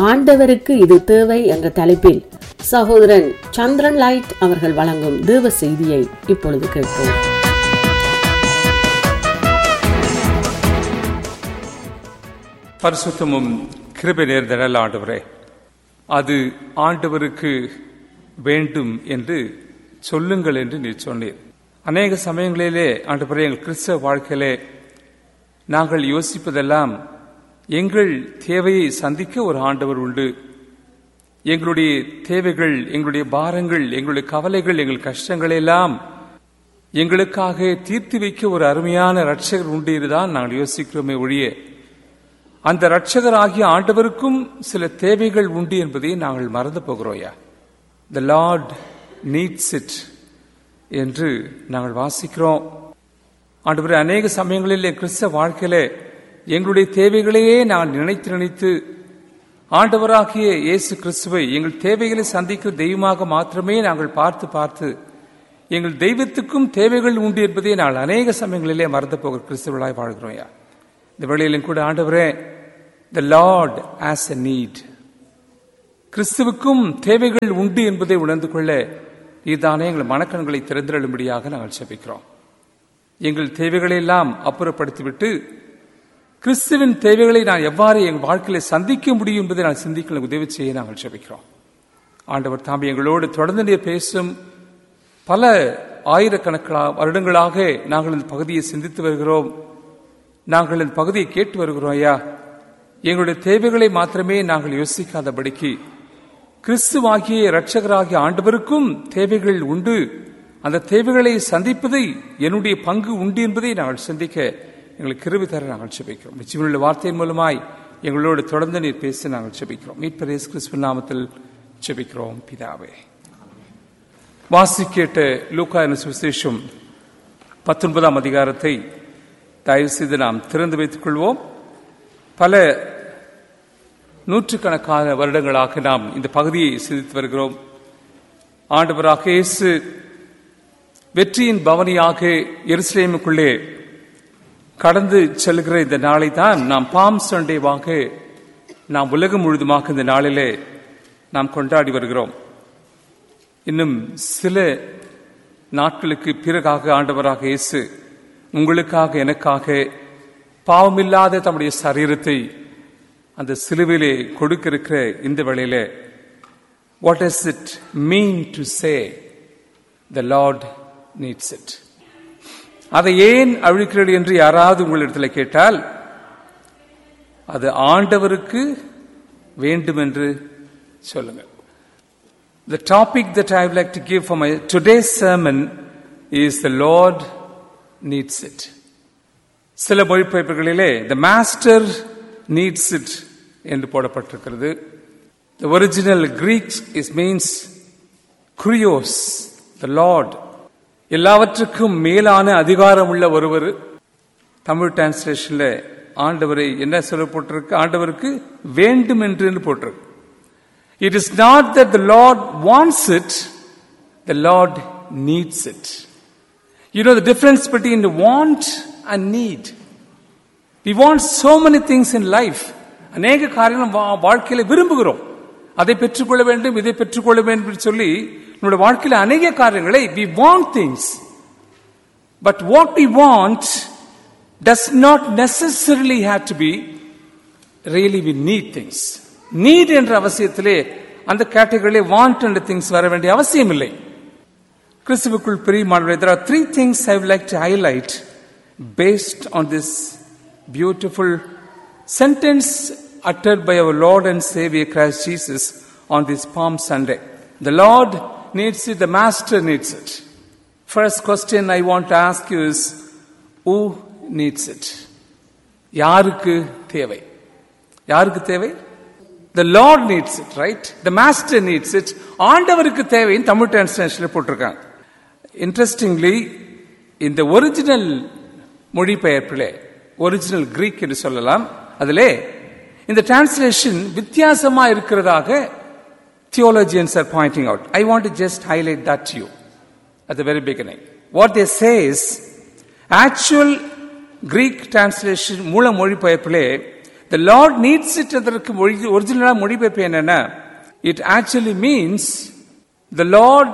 ஆண்டவருக்கு இது தேவை என்ற தலைப்பில் சகோதரன் சந்திரன் லைட் அவர்கள் வழங்கும் தேவ செய்தியை இப்பொழுது கேட்போம் பரிசுத்தமும் கிருபை நேர்ந்த நல்ல ஆண்டவரே அது ஆண்டவருக்கு வேண்டும் என்று சொல்லுங்கள் என்று நீ சொன்னீர் அநேக சமயங்களிலே ஆண்டவரே எங்கள் கிறிஸ்தவ வாழ்க்கையிலே நாங்கள் யோசிப்பதெல்லாம் எங்கள் தேவையை சந்திக்க ஒரு ஆண்டவர் உண்டு எங்களுடைய தேவைகள் எங்களுடைய பாரங்கள் எங்களுடைய கவலைகள் எங்கள் கஷ்டங்களை எல்லாம் எங்களுக்காக தீர்த்து வைக்க ஒரு அருமையான ரட்சகர் உண்டு என்றுதான் நாங்கள் யோசிக்கிறோமே ஒழிய அந்த ரட்சகராகிய ஆண்டவருக்கும் சில தேவைகள் உண்டு என்பதை நாங்கள் மறந்து போகிறோயா த லார்ட் நீட்ஸ் இட் என்று நாங்கள் வாசிக்கிறோம் ஆண்டவரே அநேக சமயங்களில் என் கிறிஸ்தவ வாழ்க்கையில எங்களுடைய தேவைகளையே நாங்கள் நினைத்து நினைத்து ஆண்டவராகிய இயேசு கிறிஸ்துவை எங்கள் தேவைகளை சந்திக்கிற தெய்வமாக மாத்திரமே நாங்கள் பார்த்து பார்த்து எங்கள் தெய்வத்துக்கும் தேவைகள் உண்டு என்பதை நாங்கள் அநேக சமயங்களிலே மறந்து போகிற கிறிஸ்தவர்களாய் வாழ்கிறோம் யா இந்த வேளையிலும் கூட ஆண்டவரே the lord has a need கிறிஸ்துவுக்கும் தேவைகள் உண்டு என்பதை உணர்ந்து கொள்ள இதுதானே எங்கள் மனக்கண்களை திறந்திரழும்படியாக நாங்கள் செபிக்கிறோம் எங்கள் தேவைகளை எல்லாம் அப்புறப்படுத்திவிட்டு கிறிஸ்துவின் தேவைகளை நான் எவ்வாறு எங்கள் வாழ்க்கையில சந்திக்க முடியும் என்பதை நான் சிந்திக்க உதவி செய்ய நாங்கள் செபிக்கிறோம் ஆண்டவர் தாம்பி எங்களோடு தொடர்ந்து நீர் பேசும் பல ஆயிரக்கணக்கா வருடங்களாக நாங்கள் இந்த பகுதியை சிந்தித்து வருகிறோம் நாங்கள் இந்த பகுதியை கேட்டு வருகிறோம் ஐயா எங்களுடைய தேவைகளை மாத்திரமே நாங்கள் யோசிக்காதபடிக்கு கிறிஸ்துவாகிய இரட்சகராகிய ஆண்டவருக்கும் தேவைகள் உண்டு அந்த தேவைகளை சந்திப்பதை என்னுடைய பங்கு உண்டு என்பதை நாங்கள் சிந்திக்க எங்களுக்கு கிருவி தர நாங்கள் செபிக்கிறோம் நிச்சயமுள்ள வார்த்தையின் மூலமாய் எங்களோடு தொடர்ந்து நீர் பேசி நாங்கள் செபிக்கிறோம் மீட்பர் இயேசு கிறிஸ்துவின் நாமத்தில் செபிக்கிறோம் பிதாவே வாசி கேட்ட லூக்கா என சுவிசேஷம் பத்தொன்பதாம் அதிகாரத்தை தயவு செய்து நாம் திறந்து வைத்துக் கொள்வோம் பல நூற்றுக்கணக்கான வருடங்களாக நாம் இந்த பகுதியை சிந்தித்து வருகிறோம் ஆண்டவராக இயேசு வெற்றியின் பவனியாக எருசலேமுக்குள்ளே கடந்து செல்கிற இந்த நாளை தான் நாம் பாம் சண்டேவாக நாம் உலகம் முழுதுமாக இந்த நாளிலே நாம் கொண்டாடி வருகிறோம் இன்னும் சில நாட்களுக்கு பிறகாக ஆண்டவராக இயேசு உங்களுக்காக எனக்காக பாவமில்லாத தம்முடைய சரீரத்தை அந்த சிலுவிலே கொடுக்க இருக்கிற இந்த வேளையில what is it mean to say the lord needs it அதை ஏன் அழிக்கிறது என்று யாராவது உங்களிடத்தில் கேட்டால் அது ஆண்டவருக்கு வேண்டும் என்று சொல்லுங்கள் The topic that I would like to give for my today's sermon is the Lord needs it. சில மொழிபெயர்ப்புகளிலே the master needs it என்று போடப்பட்டிருக்கிறது the original Greek is means kurios the Lord எல்லாவற்றுக்கும் மேலான அதிகாரம் உள்ள ஒருவர் தமிழ் டிரான்ஸ்லேஷன்ல ஆண்டவரை என்ன சொல்லப்பட்டிருக்கு ஆண்டவருக்கு வேண்டும் என்று போட்டிருக்கு It is not that the Lord wants it, the Lord needs it. You know the difference between want and need. We want so many things in life. அநேக காரியம் வாழ்க்கையில விரும்புகிறோம் அதை பெற்றுக்கொள்ள வேண்டும் இதை பெற்றுக்கொள்ள வேண்டும் என்று சொல்லி நம்முடைய வாழ்க்கையில அநேக காரியங்களை we want things. But what we want does not necessarily have to be really we need things. Need என்ற அவசியத்திலே அந்த கேட்டகரியிலே வாண்ட் என்ற திங்ஸ் வர வேண்டிய அவசியம் இல்லை கிறிஸ்துவுக்குள் பிரியமானவர்களே there are three things I would like to highlight based on this beautiful sentence uttered by our Lord and Savior Christ Jesus on this Palm Sunday. The Lord needs it, the Master needs it. First question I want to ask you is who needs it? யாருக்கு தேவை யாருக்கு தேவை The Lord needs it, right? The Master needs it. ஆண்டவருக்கு தேவைன்னு தமிழ் டிரான்ஸ்லேஷனில் போட்டிருக்காங்க interestingly இந்த original மொழிபெயர்ப்பிலே original Greek என்று சொல்லலாம் அதிலே இந்த டிரான்ஸ்லேஷன் வித்தியாசமா இருக்கிறதாக theologians are pointing out I want to just highlight that you at the very beginning. What they say is, actual Greek translation மூல மொழிபெயர்ப்பிலே த லார்ட் நீட்ஸ் இட் அதற்கு ஒரிஜினலா மொழிபெயர்ப்பு என்னன்னா it actually means the lord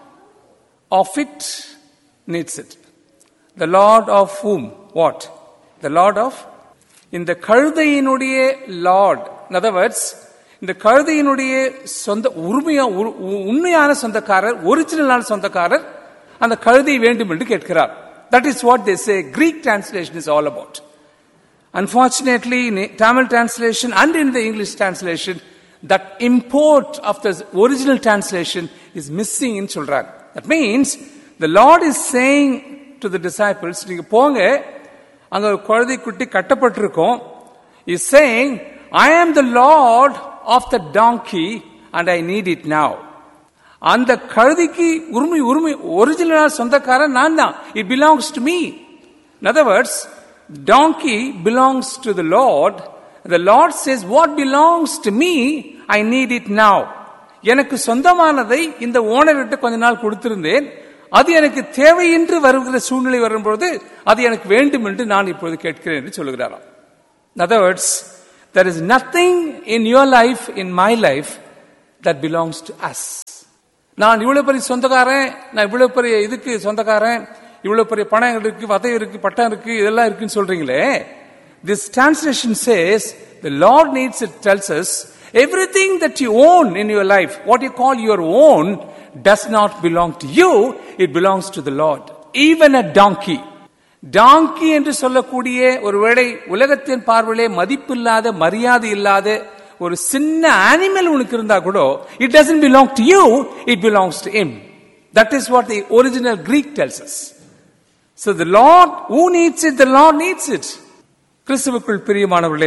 of it needs it the lord of whom what the lord of இந்த கழுதையினுடைய Lord அதர்வர்ட்ஸ் இந்த கழுதையினுடைய சொந்த உரிமையா உரு- உ- உண்மையான சொந்தக்காரர் ஒரிஜினலான சொந்தக்காரர் அந்த கழுதை வேண்டும் என்று கேட்கிறார் that is what this Greek translation is all about Unfortunately, in Tamil translation and in the English translation, that import of the original translation is missing in children. That means the Lord is saying to the disciples, நீங்க போங்க அங்க ஒரு குழந்தை குட்டி கட்டப்பட்டிருக்கும் is saying, I am the Lord of the donkey and I need it now. அந்த கழுதைக்கு உரிமை உரிமை ஒரிஜினலா சொந்தக்காரன் நான் தான் it belongs to me In other words, donkey belongs to the Lord. The Lord says, What belongs to me, I need it now. எனக்கு சொந்தமானதை இந்த ஓனர்கிட்ட கொஞ்ச நாள் கொடுத்திருந்தேன் அது எனக்கு தேவையின்றி வருகிற சூழ்நிலை வரும்பொழுது அது எனக்கு வேண்டும் என்று நான் இப்பொழுது கேட்கிறேன் என்று சொல்லுகிறாராம் In other words, there is nothing in your life, in my life, that belongs to us. நான் இவ்வளவு பெரிய சொந்தக்காரன் நான் இவ்வளவு பெரிய இதுக்கு சொந்தக்காரன் இவ்வளவு பெரிய பணம் இருக்கு வதை இருக்கு பட்டம் இருக்கு இதெல்லாம் இருக்குன்னு சொல்றீங்களே this translation says the lord needs it tells us everything that you own in your life what you call your own does not belong to you it belongs to the lord even a donkey donkey என்று சொல்லக்கூடிய ஒருவேளை உலகத்தின் பார்வையிலே மதிப்பில்லாத மரியாதை இல்லாத ஒரு சின்ன animal உனக்கு இருந்தா கூட it doesn't belong to you it belongs to him that is what the original Greek tells us so the lord who needs it the lord needs it கிறிஸ்துவுக்குள் பிரியமானவர்களே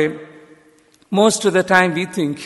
most of the time we think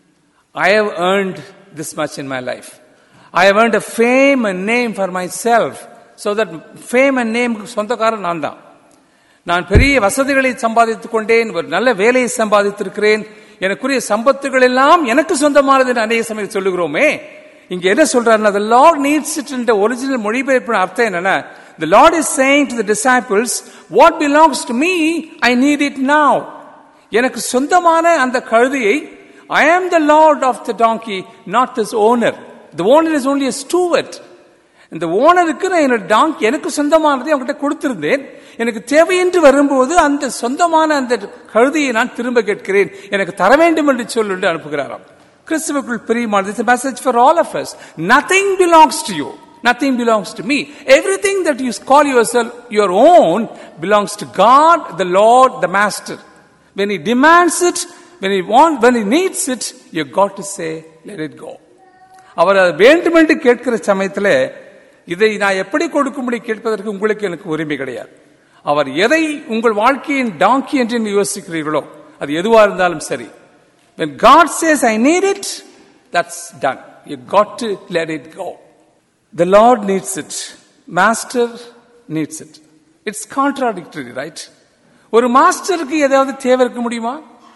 i have earned this much in my life i have earned a fame and name for myself so that fame and name சொந்தக்காரன் நான் தான் நான் பெரிய வசதிகளை சம்பாதித்துக் கொண்டேன் ஒரு நல்ல வேலையை சம்பாதித்திருக்கிறேன் எனக்குரிய சம்பத்துகள் எல்லாம் எனக்கு சொந்தமானது என்று அநேக சமயம் சொல்லுகிறோமே இங்க என்ன சொல்றாருன்னா the lord needs it என்ற ஒரிஜினல் மொழிபெயர்ப்பு அர்த்தம் என்னன்னா the lord is saying to the disciples what belongs to me i need it now எனக்கு சொந்தமான அந்த கழுதையை I am the lord of the donkey not this owner the owner is only steward இந்த ஓனருக்கு நான் என்னோட டாங்கி எனக்கு சொந்தமானதை அவங்ககிட்ட கொடுத்திருந்தேன் எனக்கு தேவையின்றி வரும்போது அந்த சொந்தமான அந்த கழுதையை நான் திரும்ப கேட்கிறேன் எனக்கு தர வேண்டும் என்று சொல்லு என்று அனுப்புகிறாராம் கிறிஸ்துவுக்குள் பிரியமானது it's message for all of us nothing belongs to you nothing belongs to me everything that you call yourself your own belongs to god the lord the master when he demands it when he want when he needs it you got to say let it go அவர் அதை வேண்டுமென்று கேட்கிற சமயத்துல இதை நான் எப்படி கொடுக்கும்படி கேட்பதற்கு உங்களுக்கு எனக்கு உரிமை கிடையாது அவர் எதை உங்கள் வாழ்க்கையின் டாங்கி என்று நீங்கள் யோசிக்கிறீர்களோ அது எதுவா இருந்தாலும் சரி when god says i need it that's done you got to let it go the lord needs it master needs it it's contradictory right ஒரு மாஸ்டருக்கு ஏதாவது தேவை இருக்க முடியுமா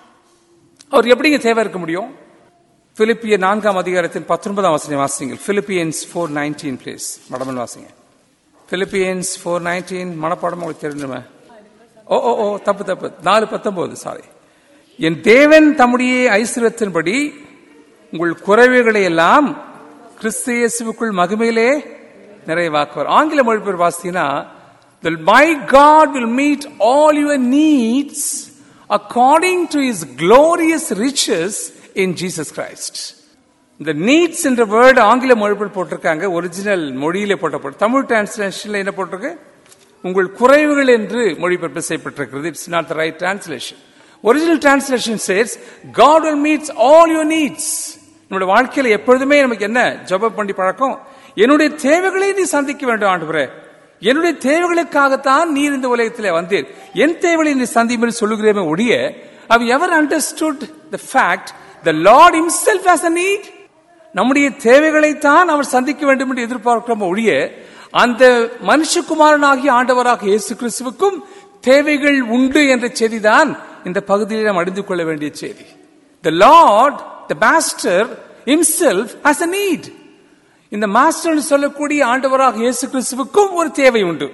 அவர் எப்படிங்க தேவை இருக்க முடியும் பிலிப்பிய நான்காம் அதிகாரத்தின் பத்தொன்பதாம் வசனம் வாசிங்கள் பிலிப்பியன்ஸ் ஃபோர் நைன்டீன் பிளீஸ் மடமன் வாசிங்க பிலிப்பியன்ஸ் ஃபோர் நைன்டீன் மனப்பாடம் உங்களுக்கு தெரிஞ்சுமே ஓ ஓ ஓ தப்பு தப்பு நாலு பத்தொன்பது சாரி என் தேவன் தம்முடைய ஐஸ்வரத்தின்படி உங்கள் குறைவுகளை எல்லாம் கிறிஸ்து இயேசுவுக்குள் மகிமையிலே நிறைவாக்குவார் ஆங்கில மொழிபெயர் வாசித்தீங்கன்னா The my God will meet all your needs according to his glorious riches in Jesus Christ. இந்த நீட்ஸ் என்ற வேர்டு ஆங்கில மொழிபெயர் போட்டிருக்காங்க ஒரிஜினல் மொழியில போட்டப்பட்டு தமிழ் டிரான்ஸ்லேஷன்ல என்ன போட்டிருக்கு உங்கள் குறைவுகள் என்று மொழிபெயர்ப்பு செய்யப்பட்டிருக்கிறது it's not the right translation original translation says God will meets all your needs நம்முடைய வாழ்க்கையில எப்பொழுதுமே நமக்கு என்ன ஜபம் பண்ணி பழக்கம் என்னுடைய தேவைகளை நீ சந்திக்க வேண்டும் ஆண்டு என்னுடைய தேவைகளுக்காகத்தான் நீர் இந்த உலகத்திலே வந்தேன் என் தேவைகளை நீ சந்திப்பு சொல்லுகிறேமே ஒழிய have ever understood the fact the lord himself has a need நம்முடைய தேவைகளைத்தான் அவர் சந்திக்க வேண்டும் என்று எதிர்பார்க்கிறோம் ஒழிய அந்த மனுஷகுமாரனாகிய ஆண்டவராக இயேசு கிறிஸ்துவுக்கும் தேவைகள் உண்டு என்ற செய்திதான் இந்த பகுதியில் நாம் அறிந்து கொள்ள வேண்டிய செய்தி the lord the master himself has a need இந்த மாஸ்டர் சொல்லக்கூடிய ஆண்டவராக இயேசு கிறிஸ்துவுக்கும் ஒரு தேவை உண்டு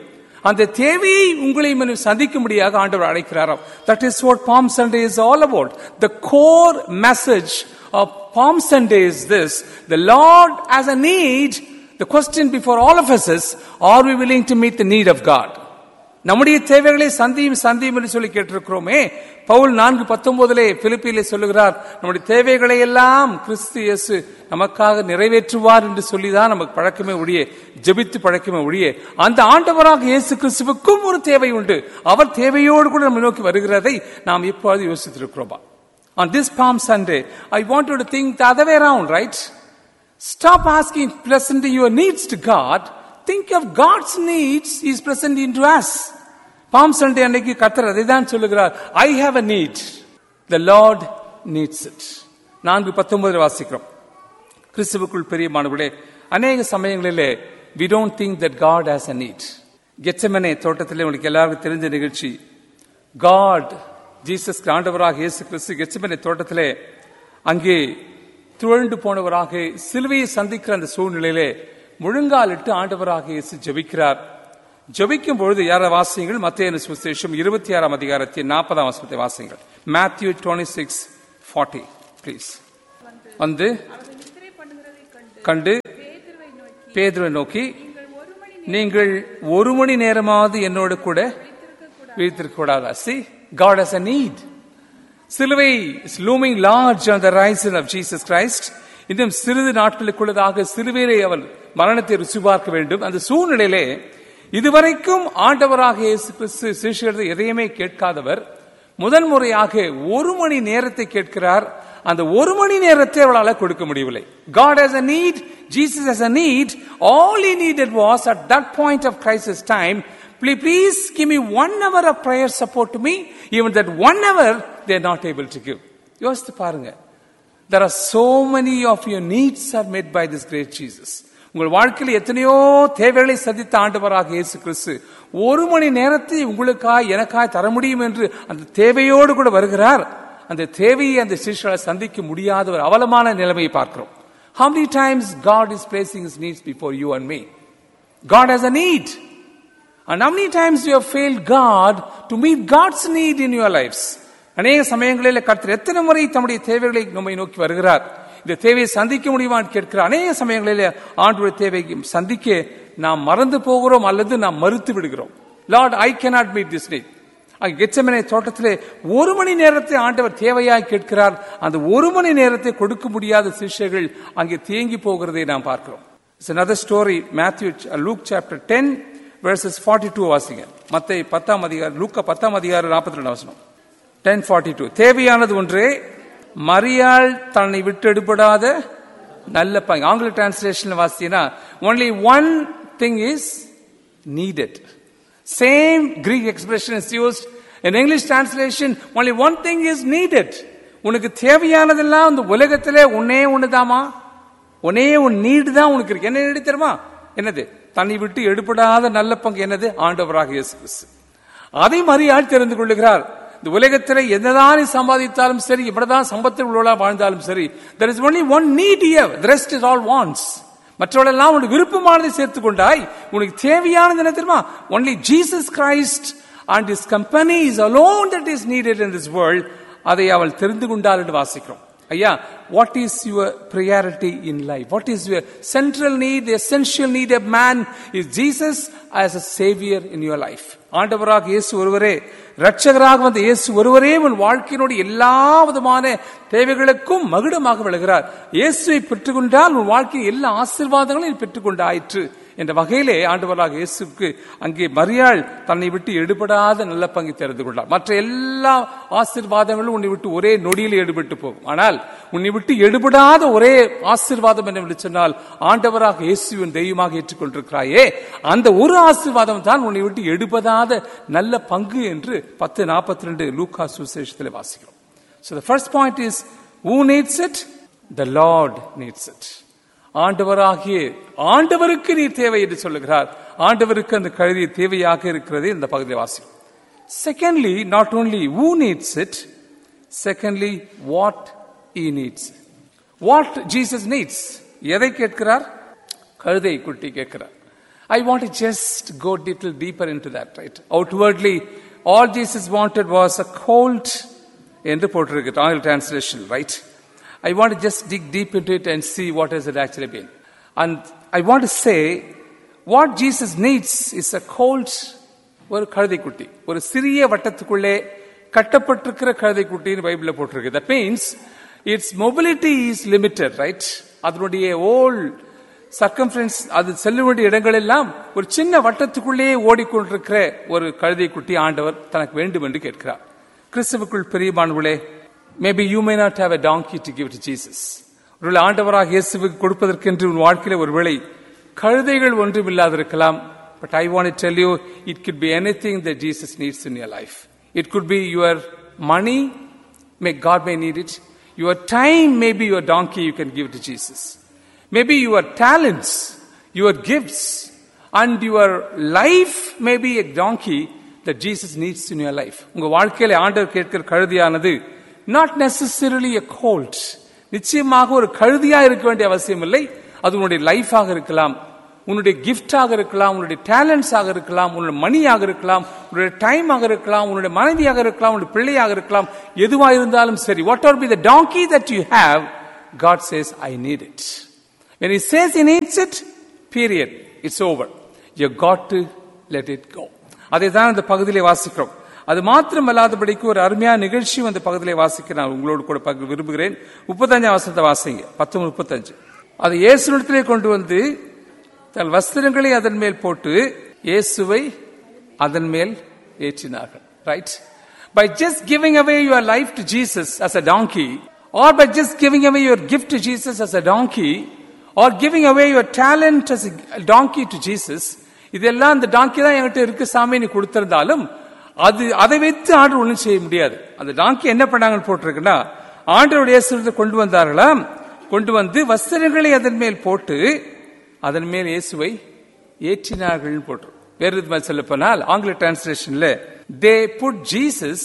அந்த தேவையை உங்களையும் என்னையும் சந்திக்கும்படியாக ஆண்டவர் அழைக்கிறாராம் that is what Palm Sunday is all about the core message of Palm Sunday is this the lord has a need the question before all of us is are we willing to meet the need of God நம்முடைய தேவைகளை சந்தியும் சந்தியும் என்று சொல்லி கேட்டிருக்கிறோமே பவுல் நான்கு பத்தொன்பதிலே பிலிப்பியிலே சொல்லுகிறார் நம்முடைய தேவைகளை எல்லாம் கிறிஸ்து இயேசு நமக்காக நிறைவேற்றுவார் என்று சொல்லிதான் நமக்கு பழக்கமே ஒழிய ஜெபித்து பழக்கமே ஒழிய அந்த ஆண்டவராக இயேசு கிறிஸ்துவுக்கும் ஒரு தேவை உண்டு அவர் தேவையோடு கூட நம்ம நோக்கி வருகிறதை நாம் இப்பொழுது யோசித்திருக்கிறோமா On this Palm Sunday, I want you to think the other way around, right? Stop asking, presenting your needs to God. Think of God's needs He is present into us. Palm Sunday அன்னைக்கு கத்தர் அதை தான் சொல்லுகிறார் I have a need the lord needs it நான்கு பத்தொன்பதில் வாசிக்கிறோம் கிறிஸ்துவுக்குள் பெரியமானவர்களே அநேக சமயங்களிலே we don't think that God has a need Gethsemane தோட்டத்திலே உங்களுக்கு எல்லாருக்கும் தெரிஞ்ச நிகழ்ச்சி காட் ஜீசஸ் ஆண்டவராக இயேசு கிறிஸ்து கெச்சமனே தோட்டத்திலே அங்கே துழண்டு போனவராக சிலுவையை சந்திக்கிற அந்த சூழ்நிலையிலே முழுங்காலிட்டு ஆண்டவராக இயேசு ஜெபிக்கிறார் ஜெபிக்கும் பொழுது யார வாசியங்கள் மத்திய சுசேஷம் இருபத்தி ஆறாம் அதிகாரத்தின் நாற்பதாம் வசனத்தை வாசியங்கள் Matthew twenty six forty please வந்து கண்டு பேதுரை நோக்கி நீங்கள் ஒரு மணி நேரமாவது என்னோடு கூட விழித்திருக்க கூடாதா see God has a need சிலுவை is looming large on the risen of Jesus Christ இன்னும் சிறிது நாட்களுக்குள்ளதாக சிறுவேரை அவன் மரணத்தை ருசி பார்க்க வேண்டும் அந்த சூழ்நிலையிலே இதுவரைக்கும் ஆண்டவராக இயேசு கிறிஸ்து சிஷியர்கள் எதையுமே கேட்காதவர் முதன் முறையாக ஒரு மணி நேரத்தை கேட்கிறார் அந்த ஒரு மணி நேரத்தை அவளால் கொடுக்க முடியவில்லை God has a need, Jesus has a need. All he needed was at that point of crisis time, please, please give me one hour of prayer support to me. Even that one hour, they are not able to give. யோசித்து பாருங்க There are so many of your needs are met by this great Jesus. உங்கள் வாழ்க்கையில் எத்தனையோ தேவைகளை சந்தித்த ஆண்டவராக இயேசு கிறிஸ்து ஒரு மணி நேரத்தை உங்களுக்காய் எனக்காய் தர முடியும் என்று அந்த தேவையோடு கூட வருகிறார் அந்த தேவையை அந்த சிஷ்யரை சந்திக்க முடியாத ஒரு அவலமான நிலைமையை பார்க்கிறோம் How many times God is placing His needs before you and me? God has a need. And how many times you have failed God to meet God's need in your lives? அநேக சமயங்களில் கர்த்தர் எத்தனை முறை தம்முடைய தேவைகளை நம்மை நோக்கி வருகிறார் இந்த தேவையை சந்திக்க முடியுமான்னு கேட்கிறார் அநேக சமயங்களில் ஆண்டுடைய தேவையை சந்திக்க நாம் மறந்து போகிறோம் அல்லது நாம் மறுத்து விடுகிறோம் lord I cannot meet this need அங்கே கெச்சமனை தோட்டத்திலே ஒரு மணி நேரத்தை ஆண்டவர் தேவையாய் கேட்கிறார் அந்த ஒரு மணி நேரத்தை கொடுக்க முடியாத சிஷ்யர்கள் அங்கே தேங்கி போகிறதை நாம் பார்க்கிறோம் it's another story Matthew Luke chapter ten verses 42 வாசிங்க மத்தை பத்தாம் அதிகாரம் லூக்கா பத்தாம் அதிகாரம் நாற்பத்தி ரெண்டு வசனம் டென் ஃபார்ட்டி டூ தேவையானது ஒன்றே மரியாள் தன்னை விட்டெடுபடாத நல்ல பங்கு ஆங்கில டிரான்ஸ்லேஷன் வாசினா only one thing is needed same Greek expression is used in English translation only one thing is needed உனக்கு தேவையானதெல்லாம் இந்த உலகத்திலே ஒன்னே ஒண்ணுதாமா ஒன்னே உன் நீடு தான் உனக்கு இருக்கு என்ன நீடு தெரியுமா என்னது தன்னை விட்டு எடுபடாத நல்ல பங்கு என்னது ஆண்டவராக இயேசு கிறிஸ்து அதை மறியாள் தெரிந்து கொள்ளுகிறார் இந்த உலகத்தில் என்னதான் நீ சம்பாதித்தாலும் சரி இவ்வளவுதான் சம்பத்தில் உள்ளவளா வாழ்ந்தாலும் சரி there is only one need here the rest is all wants மற்றவளெல்லாம் உனக்கு விருப்பமானதை சேர்த்துக் கொண்டாய் உனக்கு தேவையானது என்ன தெரியுமா only Jesus Christ and his company is alone that is needed in this world அதை அவள் தெரிந்து கொண்டாள் என்று வாசிக்கிறோம் ஐயா what is your priority in life what is your central need essential need of man is Jesus as a saviour in your life ஆண்டவராக இயேசு ஒருவரே ரட்சகராக வந்த இயேசு ஒருவரே உன் வாழ்க்கையினுடைய எல்லா விதமான தேவைகளுக்கும் மகுடமாக விழுகிறார் இயேசுவை பெற்றுக்கொண்டால் உன் வாழ்க்கையில் எல்லா ஆசீர்வாதங்களையும் பெற்றுக்கொண்டாயிற்று என்ற வகையிலே ஆண்டவராக இயேசுக்கு அங்கே மரியாள் தன்னை விட்டு எடுபடாத நல்ல பங்கை தெரிந்து கொண்டார் மற்ற எல்லா ஆசீர்வாதங்களும் உன்னை விட்டு ஒரே நொடியில் எடுபட்டு போகும் ஆனால் உன்னை விட்டு எடுபடாத ஒரே ஆசீர்வாதம் என்ன சொன்னால் ஆண்டவராக இயேசுவின் தெய்வமாக ஏற்றுக்கொண்டிருக்கிறாயே அந்த ஒரு ஆசீர்வாதம் தான் உன்னை விட்டு எடுபடாத நல்ல பங்கு என்று பத்து நாற்பத்தி ரெண்டு லூக்கா சுசேஷத்தில் வாசிக்கிறோம் So the first point is who needs it? The Lord needs it. ஆண்டவராகிய ஆண்டவருக்கு நீ தேவை என்று சொல்லுகிறார் ஆண்டவருக்கு அந்த கழுதி தேவையாக இருக்கிறது இந்த பகுதியில் வாசி secondly not only who needs it secondly what he needs what Jesus needs எதை கேட்கிறார் கழுதை குட்டி கேட்கிறார் I want to just go a little deeper into that, right? Outwardly, all Jesus wanted was a cold, என்று போட்டிருக்கு ஆங்கில translation, right? I want to just dig deep into it and see what has it actually been. And I want to say, what Jesus needs is a cold, ஒரு கழுதைக்குட்டி ஒரு சிறிய வட்டத்துக்குள்ளே கட்டப்பட்டிருக்கிற கழுதைக்குட்டின்னு பைபிள்ல போட்டிருக்கு that means it's mobility is limited right அதனுடைய whole circumference அது செல்ல வேண்டிய இடங்கள் எல்லாம் ஒரு சின்ன வட்டத்துக்குள்ளேயே ஓடிக்கொண்டிருக்கிற ஒரு கழுதை குட்டி ஆண்டவர் தனக்கு வேண்டும் என்று கேட்கிறார் கிறிஸ்துவுக்குள் பெரியமானவர்களே maybe you may not have a donkey to give to Jesus ஒருவேளை ஆண்டவராக இயேசுவுக்கு கொடுப்பதற்கென்று உன் வாழ்க்கையில ஒருவேளை கழுதைகள் ஒன்றும் இல்லாதிருக்கலாம் but I want tell you it could be anything the Jesus needs in your life it could be your money may God may need it your time may be your donkey you can give to Jesus maybe your talents, your gifts, and your life may be a donkey that Jesus needs in your life. உங்க வாழ்க்கையில ஆண்டவர் கேட்கிற கழுதியானது not necessarily a colt நிச்சயமாக ஒரு கழுதியா இருக்க வேண்டிய அவசியம் இல்லை அது உன்னுடைய லைஃபாக இருக்கலாம் உன்னுடைய கிஃப்டாக இருக்கலாம் உன்னுடைய டேலண்ட்ஸாக இருக்கலாம் உன்னுடைய மணியாக இருக்கலாம் உன்னுடைய டைமாக இருக்கலாம் உன்னுடைய மனைவியாக இருக்கலாம் உன்னுடைய பிள்ளையாக இருக்கலாம் எதுவாக இருந்தாலும் சரி what are be the donkey that you have God says I need it When he says he needs it, period. It's over. You got to let it go. அதை தான் இந்த பகுதியிலே வாசிக்கிறோம் அது மாத்திரம் அல்லாதபடிக்கு ஒரு அருமையான நிகழ்ச்சியும் அந்த பகுதியிலே வாசிக்க நான் உங்களோடு கூட பகிர விரும்புகிறேன் முப்பத்தஞ்சாம் வசனத்தை வாசிங்க பத்து முப்பத்தஞ்சு அதை இயேசுனிடத்திலே கொண்டு வந்து தன் வஸ்திரங்களை அதன் மேல் போட்டு இயேசுவை அதன் மேல் ஏற்றினார்கள் right by just giving away your life to Jesus as a donkey or by just giving away your gift to Jesus as a donkey or giving away your talent as donkey to Jesus இதெல்லாம் அந்த டாங்கி தான் என்கிட்ட இருக்கு சாமி நீ கொடுத்திருந்தாலும் அது அதை வைத்து ஆண்டு ஒன்றும் செய்ய முடியாது அந்த டாங்கி என்ன பண்ணாங்கன்னு போட்டிருக்குன்னா ஆண்டருடைய இயேசுவை கொண்டு வந்தார்களாம் கொண்டு வந்து வஸ்திரங்களை அதன் மேல் போட்டு அதன் மேல் இயேசுவை ஏற்றினார்கள் போட்டு வேறு விதமாக சொல்ல போனால் ஆங்கில டிரான்ஸ்லேஷன்ல they put Jesus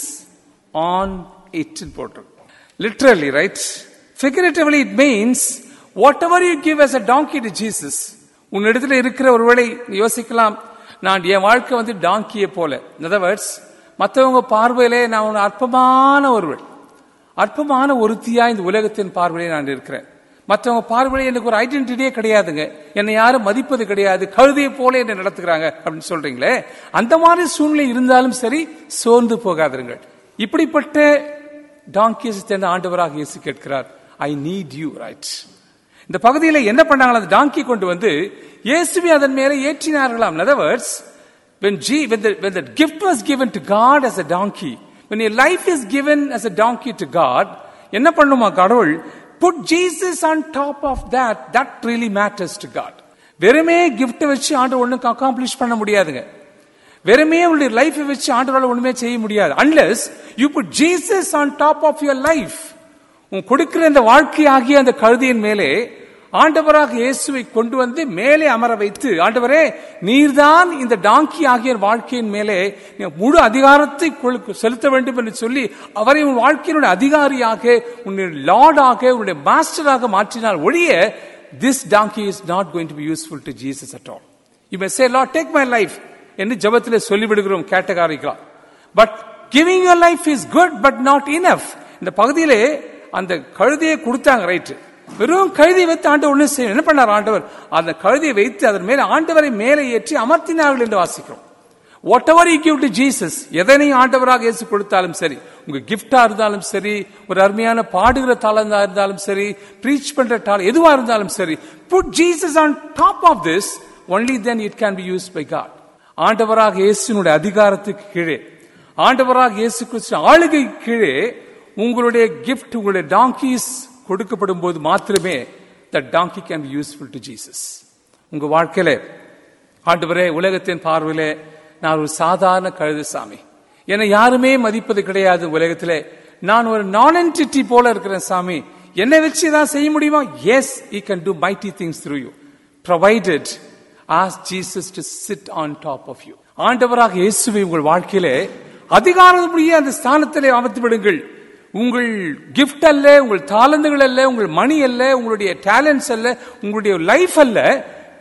on it போட்டு literally right figuratively it means whatever you give as a donkey to Jesus உன்னிடத்துல இருக்கிற ஒருவேளை நீ யோசிக்கலாம் நான் என் வாழ்க்கை வந்து டாங்கியை போல வேர்ட்ஸ் மற்றவங்க பார்வையிலே நான் ஒரு அற்பமான ஒருவள் அற்பமான ஒருத்தியா இந்த உலகத்தின் பார்வையிலே நான் இருக்கிறேன் மற்றவங்க பார்வையிலே எனக்கு ஒரு ஐடென்டிட்டியே கிடையாதுங்க என்னை யாரும் மதிப்பது கிடையாது கழுதையை போல என்னை நடத்துகிறாங்க அப்படின்னு சொல்றீங்களே அந்த மாதிரி சூழ்நிலை இருந்தாலும் சரி சோர்ந்து போகாதிருங்கள் இப்படிப்பட்ட டாங்கியஸ் சேர்ந்த ஆண்டவராக இயேசு கேட்கிறார் ஐ நீட் யூ ரைட் இந்த பகுதியில் என்ன பண்ணாங்களா அந்த டாங்கி கொண்டு வந்து இயேசுவை அதன் மேலே ஏற்றினார்களாம் in other words when G, when the, when the gift was given to God as a donkey when your life is given as a donkey to God என்ன பண்ணுமா கடவுள் put Jesus on top of that that really matters to God வெறுமே gift வச்சு ஆண்டு ஒண்ணுக்கு accomplish பண்ண முடியாதுங்க வெறுமே உங்களுடைய லைஃபை வச்சு ஆண்டவரால் ஒண்ணுமே செய்ய முடியாது unless you put Jesus on top of your life உன் கொடுக்கிற இந்த வாழ்க்கை ஆகிய அந்த கழுதியின் மேலே ஆண்டவராக இயேசுவை கொண்டு வந்து மேலே அமர வைத்து ஆண்டவரே நீர்தான் இந்த டாங்கி ஆகிய வாழ்க்கையின் மேலே முழு அதிகாரத்தை செலுத்த வேண்டும் என்று சொல்லி அவரை உன் வாழ்க்கையினுடைய அதிகாரியாக உன்னுடைய லார்டாக உன்னுடைய மாஸ்டராக மாற்றினால் ஒழிய this donkey is not going to be useful to Jesus at all you may say Lord take my life என்று ஜபத்தில் சொல்லிவிடுகிறோம் கேட்டகாரிக்கலாம் but giving your life is good but not enough இந்த பகுதியிலே அந்த கழுதியை கொடுத்தாங்க ரைட்டு வெறும் கழுதியை வைத்து ஆண்டு ஒண்ணு செய்ய என்ன பண்ணார் ஆண்டவர் அந்த கழுதியை வைத்து அதன் மேலே ஆண்டவரை மேலே ஏற்றி அமர்த்தினார்கள் என்று வாசிக்கிறோம் whatever you give to Jesus எதனை ஆண்டவராக இயேசு கொடுத்தாலும் சரி உங்க கிஃப்டா இருந்தாலும் சரி ஒரு அருமையான பாடுகிற தாளந்தா இருந்தாலும் சரி ப்ரீச் பண்ற தாள் எதுவா இருந்தாலும் சரி put Jesus on top of this only then it can be use by God ஆண்டவராக இயேசுனுடைய அதிகாரத்துக்கு கீழே ஆண்டவராக இயேசு கிறிஸ்து ஆளுகை கீழே உங்களுடைய கிஃப்ட் உங்களுடைய டாங்கிஸ் கொடுக்கப்படும் போது மாத்திரமே the donkey can be useful to Jesus உங்க வாழ்க்கையில ஆண்டவரே உலகத்தின் பார்வையிலே நான் ஒரு சாதாரண கழுது சாமி என்னை யாருமே மதிப்பது கிடையாது உலகத்திலே நான் ஒரு நான் என்டிட்டி போல இருக்கிறேன் சாமி என்னை வச்சு தான் செய்ய முடியுமா yes he can do mighty things through you provided as Jesus to sit on top of you ஆண்டவராக இயேசுவை உங்கள் வாழ்க்கையிலே அதிகாரப்படியே அந்த ஸ்தானத்திலே அமர்த்தி விடுங்கள் உங்கள் கிஃப்ட் அல்ல உங்கள் தாளந்துகள் அல்ல உங்கள் மணி அல்ல உங்களுடைய டேலண்ட்ஸ் அல்ல உங்களுடைய லைஃப் அல்ல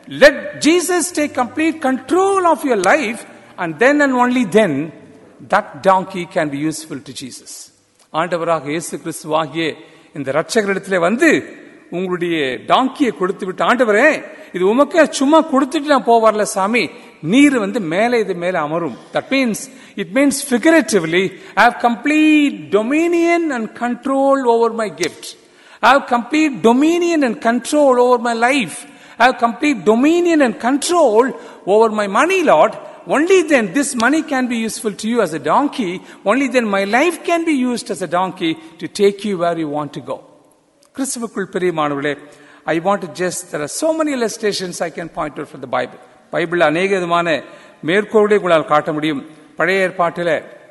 let Jesus take complete control of your life, and then and only then that donkey can be useful to Jesus. ஆண்டவராக இயேசு கிறிஸ்துவாகிய இந்த ரட்சகரிடத்திலே வந்து உங்களுடைய டாங்கியை கொடுத்து விட்டு ஆண்டவரே இது உமக்கே சும்மா கொடுத்துட்டு நான் போக வரல சாமி நீர் வந்து மேலே இது மேலே அமரும் that means it means figuratively I have complete dominion and control over my gift I have complete dominion and control over my life. I have complete dominion and control over my money, Lord. Only then this money can be useful to you as a donkey. Only then my life can be used as a donkey to take you where you want to go. கிறிஸ்துவுக்குள் பிரியமானவர்களே I want just there are so many illustrations I can point out from the Bible Bible அநேக விதமான மேற்கோளை உங்களால் காட்ட முடியும் பழைய ஏற்பாட்டில்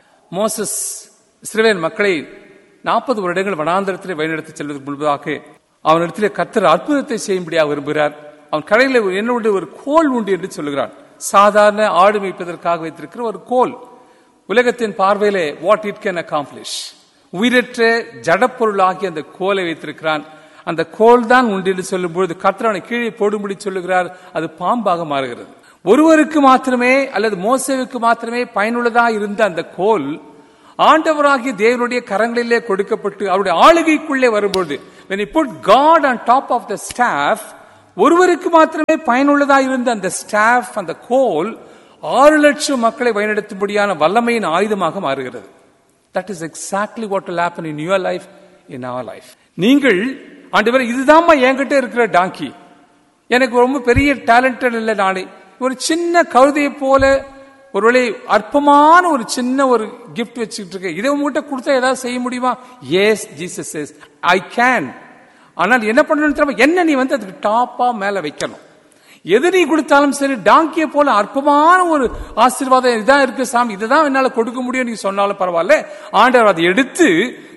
Moses இஸ்ரவேல் மக்களை நாற்பது வருடங்கள் வனாந்தரத்திலே வழிநடத்தி செல்வதற்கு முன்பதாக அவனிடத்திலே கத்தர் அற்புதத்தை செய்யும்படியாக விரும்புகிறார் அவன் கடையில் ஒரு என்ன உண்டு ஒரு கோல் உண்டு என்று சொல்லுகிறான் சாதாரண ஆடு மேய்ப்பதற்காக வைத்திருக்கிற ஒரு கோல் உலகத்தின் பார்வையிலே வாட் இட் கேன் அக்காம்ப்ளிஷ் உயிரற்ற ஜடப்பொருளாகி அந்த கோலை வைத்திருக்கிறான் அந்த கோல் தான் உண்டு என்று சொல்லும்போது கர்த்தர் அவனை கீழே போடும்படி சொல்லுகிறார் அது பாம்பாக மாறுகிறது ஒருவருக்கு மாத்திரமே அல்லது மோசேவுக்கு மாத்திரமே பயனுள்ளதா இருந்த அந்த கோல் ஆண்டவராகிய தேவனுடைய கரங்களிலே கொடுக்கப்பட்டு அவருடைய ஆளுகைக்குள்ளே வரும்பொழுது when he put God on top of the staff ஒருவருக்கு மாத்திரமே பயனுள்ளதா இருந்த அந்த ஸ்டாஃப் அந்த கோல் ஆறு லட்சம் மக்களை வழிநடத்தும்படியான வல்லமையின் ஆயுதமாக மாறுகிறது that is exactly what will happen in your life in our life நீங்கள் ஆண்டவர் இதுதாம்மா என்கிட்ட இருக்கிற டாங்கி எனக்கு ரொம்ப பெரிய டேலண்டட் இல்லை நானே ஒரு சின்ன கழுதையை போல ஒருவேளை அற்பமான ஒரு சின்ன ஒரு கிஃப்ட் வச்சுக்கிட்டு இருக்கேன் இதை உங்ககிட்ட கொடுத்தா ஏதாவது செய்ய முடியுமா எஸ் ஜீசஸ் ஐ கேன் ஆனால் என்ன பண்ணணும் தெரியுமா என்ன நீ வந்து அதுக்கு டாப்பா மேல வைக்கணும் எது நீ கொடுத்தாலும் சரி டாங்கியை போல அற்பமான ஒரு ஆசீர்வாதம் இதான் இருக்கு சாமி இதுதான் என்னால கொடுக்க முடியும் நீ சொன்னாலும் பரவாயில்ல ஆண்டவர் அதை எடுத்து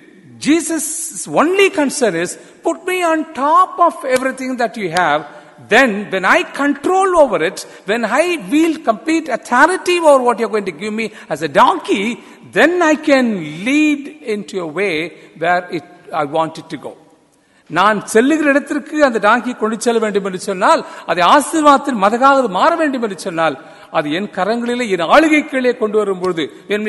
Jesus only concern is put me on top of everything that you have then when I control over it, when I wield complete authority over what you're going to give me as a donkey, then I can lead into a way where it, I want it to go. நான் செல்லுகிற இடத்திற்கு அந்த டாங்கி கொண்டு செல்ல வேண்டும் என்று சொன்னால் அதை ஆசீர்வாதத்தில் மதகாக மாற வேண்டும் என்று சொன்னால் அது என் கரங்களிலே என் ஆளுகை கீழே கொண்டு வரும்பொழுது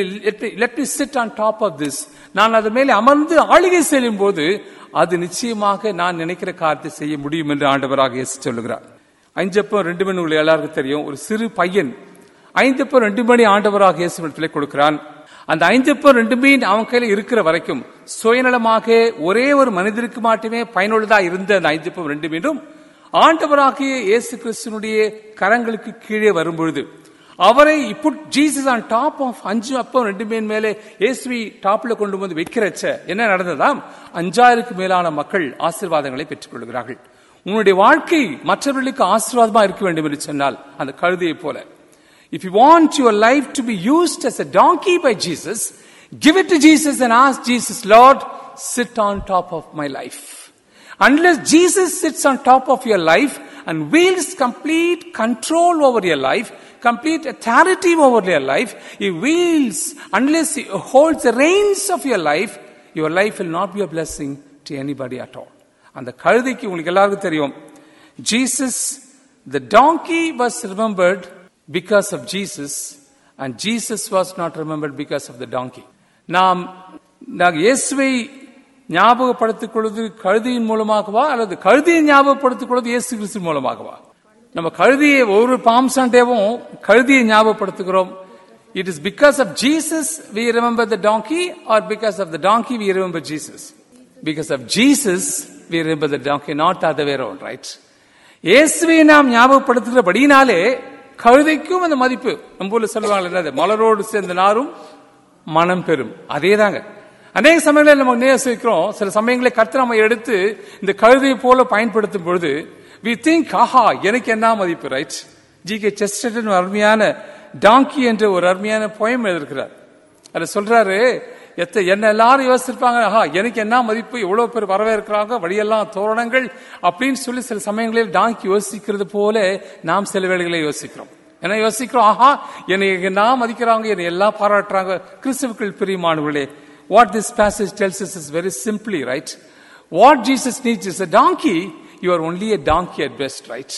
let me sit on top of this நான் அதன் மேலே அமர்ந்து ஆளுகை செய்யும் போது அது நிச்சயமாக நான் நினைக்கிற காரியத்தை செய்ய முடியும் என்று ஆண்டவராக இயேசு சொல்லுகிறார் அஞ்சப்பம் ரெண்டு மணி உங்களுக்கு எல்லாருக்கும் தெரியும் ஒரு சிறு பையன் ஐந்தப்பம் ரெண்டு மணி ஆண்டவராக இயேசு இடத்திலே கொடுக்கிறான் அந்த ஐந்தப்பம் ரெண்டு மீன் அவன் கையில இருக்கிற வரைக்கும் சுயநலமாக ஒரே ஒரு மனிதருக்கு மட்டுமே பயனுள்ளதா இருந்த அந்த ஐந்தப்பம் ரெண்டு மீண்டும் ஆண்டவராகிய இயேசு கிறிஸ்துனுடைய கரங்களுக்கு கீழே வரும்பொழுது அவரை put Jesus on top of அஞ்சு அப்பம் ரெண்டு மீன் மேலே இயேசுவை டாப்ல கொண்டு வந்து வைக்கிறச்ச என்ன நடந்ததாம் அஞ்சாயிரக்கு மேலான மக்கள் ஆசீர்வாதங்களை பெற்றுக் கொள்கிறார்கள் உன்னுடைய வாழ்க்கை மற்றவர்களுக்கு ஆசீர்வாதமா இருக்க வேண்டும் என்று சொன்னால் அந்த கழுதையை போல If you want your life to be used as a donkey by Jesus, give it to Jesus and ask Jesus, Lord, sit on top of my life. Unless Jesus sits on top of your life and wields complete control over your life, complete authority over your life, he wields, unless he holds the reins of your life, your life will not be a blessing to anybody at all. அந்த கழுதைக்கு உங்களுக்கு எல்லாருக்கும் தெரியும் Jesus the donkey was remembered because of Jesus and Jesus was not remembered because of the donkey. நாம் நாங்கள் இயேசுவை ஞாபகப்படுத்திக் கொள்வது கழுதியின் மூலமாகவா அல்லது கழுதியை ஞாபகப்படுத்திக் கொள்வது இயேசு கிறிஸ்து மூலமாகவா நம்ம கழுதியை ஒவ்வொரு பாம் சண்டேவும் கழுதியை ஞாபகப்படுத்துகிறோம் it is because of Jesus we remember the donkey or because of the donkey we remember Jesus because of Jesus we remember the donkey not other way all right இயேசுவை நாம் ஞாபகப்படுத்துகிறபடினாலே கழுதைக்கும் அந்த மதிப்பு நம்ம ஊர்ல சொல்லுவாங்க என்னது மலரோடு சேர்ந்த நாரும் மனம் பெறும் அதே தாங்க அநேக சமயங்களில் நம்ம நேசிக்கிறோம் சில சமயங்களை கர்த்தர் நம்ம எடுத்து இந்த கழுதையை போல பயன்படுத்தும் பொழுது வி திங்க் ஆஹா எனக்கு என்ன மதிப்பு ரைட் ஜி கே செஸ்டன் அருமையான டாங்கி என்ற ஒரு அருமையான போயம் எழுதிருக்கிறார் அதை சொல்றாரு எத்த என்ன எல்லாரும் யோசிச்சிருப்பாங்க ஆஹா எனக்கு என்ன மதிப்பு எவ்வளவு பேர் வரவேற்கிறாங்க வழியெல்லாம் தோரணங்கள் அப்படின்னு சொல்லி சில சமயங்களில் டாங்கி யோசிக்கிறது போல நாம் சில வேளைகளை யோசிக்கிறோம் என்ன யோசிக்கிறோம் ஆஹா என்னை என்ன மதிக்கிறாங்க என்னை எல்லாம் பாராட்டுறாங்க கிறிஸ்துவுக்குள் பிரியமானவர்களே what this passage tells is is very simply right what Jesus needs is a donkey you are only a donkey at best right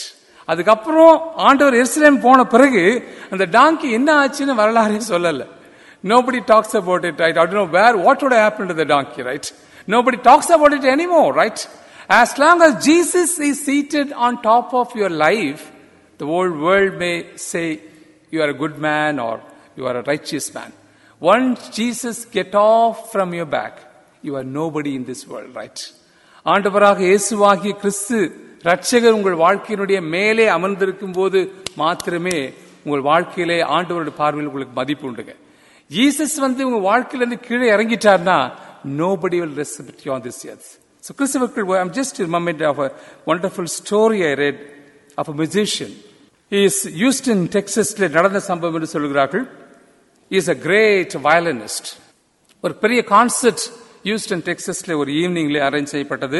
அதுக்கப்புறம் ஆண்டவர் எருசலேம் போன பிறகு அந்த டாங்கி என்ன ஆச்சுன்னு வரலாறே சொல்லல nobody talks about it right i don't know where what would have happened to the donkey right nobody talks about it anymore right as long as jesus is seated on top of your life the whole world may say you are a good man or you are a righteous man once jesus get off from your back you are nobody in this world right ஆண்டவராக இயேசுவாகிய கிறிஸ்து ரட்சகர் உங்கள் வாழ்க்கையினுடைய மேலே அமர்ந்திருக்கும் போது மாத்திரமே உங்கள் வாழ்க்கையிலே ஆண்டவருடைய பார்வையில் உங்களுக்கு மதிப்பு உண்டுங்க ஜீசஸ் வந்து உங்க வாழ்க்கையில இருந்து கீழே இறங்கிட்டார்னா nobody will respect you on this earth so கிறிஸ்துவர்கள் I'm just reminded of a wonderful story I read of a musician he is Houston டெக்சஸ்ல நடந்த சம்பவம் என்று சொல்கிறார்கள் he is a great violinist ஒரு பெரிய கான்சர்ட் ஹியூஸ்டன் டெக்சஸ்ல ஒரு ஈவினிங்ல அரேஞ்ச் செய்யப்பட்டது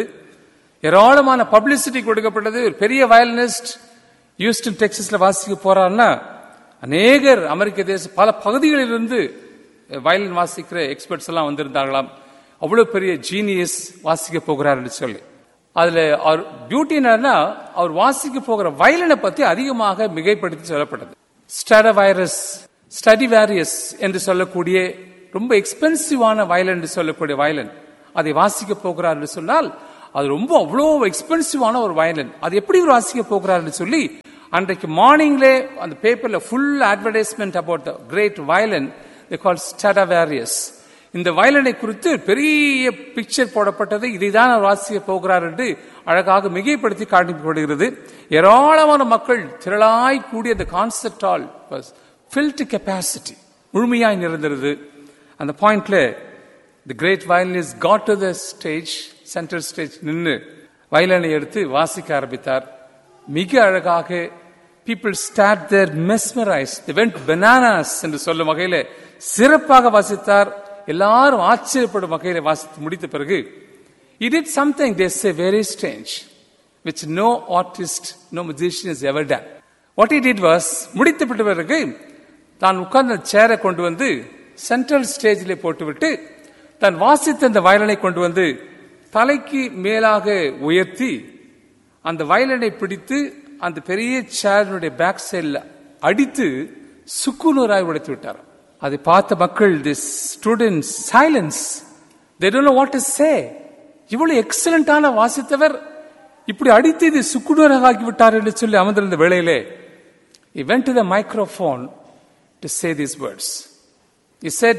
ஏராளமான பப்ளிசிட்டி கொடுக்கப்பட்டது ஒரு பெரிய வயலினிஸ்ட் ஹியூஸ்டன் டெக்சஸ்ல வாசிக்க போறாருன்னா அநேகர் அமெரிக்க தேச பல பகுதிகளிலிருந்து வயலின் வாசிக்கிற எக்ஸ்பர்ட்ஸ் எல்லாம் வந்திருந்தாங்களாம் அவ்வளவு பெரிய ஜீனியஸ் வாசிக்க போகிறாருன்னு சொல்லி அதுல அவர் பியூட்டி என்னன்னா அவர் வாசிக்க போகிற வயலினை பத்தி அதிகமாக மிகைப்படுத்தி சொல்லப்பட்டது ஸ்டட வைரஸ் ஸ்டடி வேரியஸ் என்று சொல்லக்கூடிய ரொம்ப எக்ஸ்பென்சிவான வயலன் என்று சொல்லக்கூடிய வயலன் அதை வாசிக்க போகிறார் என்று சொன்னால் அது ரொம்ப அவ்வளோ எக்ஸ்பென்சிவான ஒரு வயலன் அது எப்படி ஒரு வாசிக்க போகிறார் என்று சொல்லி அன்றைக்கு மார்னிங்ல அந்த பேப்பர்ல full advertisement about the great violin call Stradivarius இந்த வயலனை குறித்து பெரிய பிக்சர் போடப்பட்டது இதைதான் அவர் வாசிக்க போகிறார் என்று அழகாக மிகைப்படுத்தி காண்பிக்கப்படுகிறது ஏராளமான மக்கள் திரளாய் கூடிய அந்த கான்செப்ட் ஆல் ஃபில்ட் கெப்பாசிட்டி முழுமையாய் நிறைந்திருது அந்த பாயிண்ட்ல the great violinist got to the stage central stage நின்று வயலனை எடுத்து வாசிக்க ஆரம்பித்தார் மிக அழகாக people start their mesmerize they went bananas என்று சொல்லும் வகையில சிறப்பாக வாசித்தார் எல்லாரும் ஆச்சரியப்படும் வகையில வாசித்து முடித்த பிறகு it it something that's a very strange which no artist no musician is ever done what it it was முடித்தப்பட்ட பிறகு தான் உட்கார்ந்த சேரை கொண்டு வந்து சென்ட்ரல் ஸ்டேஜில் போட்டுவிட்டு தான் வாசித்த அந்த வயலனை கொண்டு வந்து தலைக்கு மேலாக உயர்த்தி அந்த வயலனை பிடித்து அந்த பெரிய சேரனுடைய பேக் சைடில் அடித்து சுக்குநூறாய் உடைத்து விட்டார் அதை பார்த்த மக்கள் the student silence they don't know what is say இவ்வளவு எக்ஸலண்டான வாசித்தவர் இப்படி அடித்து இது சுக்குநூறாக ஆகி விட்டார் என்று சொல்லி அமர்ந்திருந்த வேளையிலே he went to the microphone to say these words he said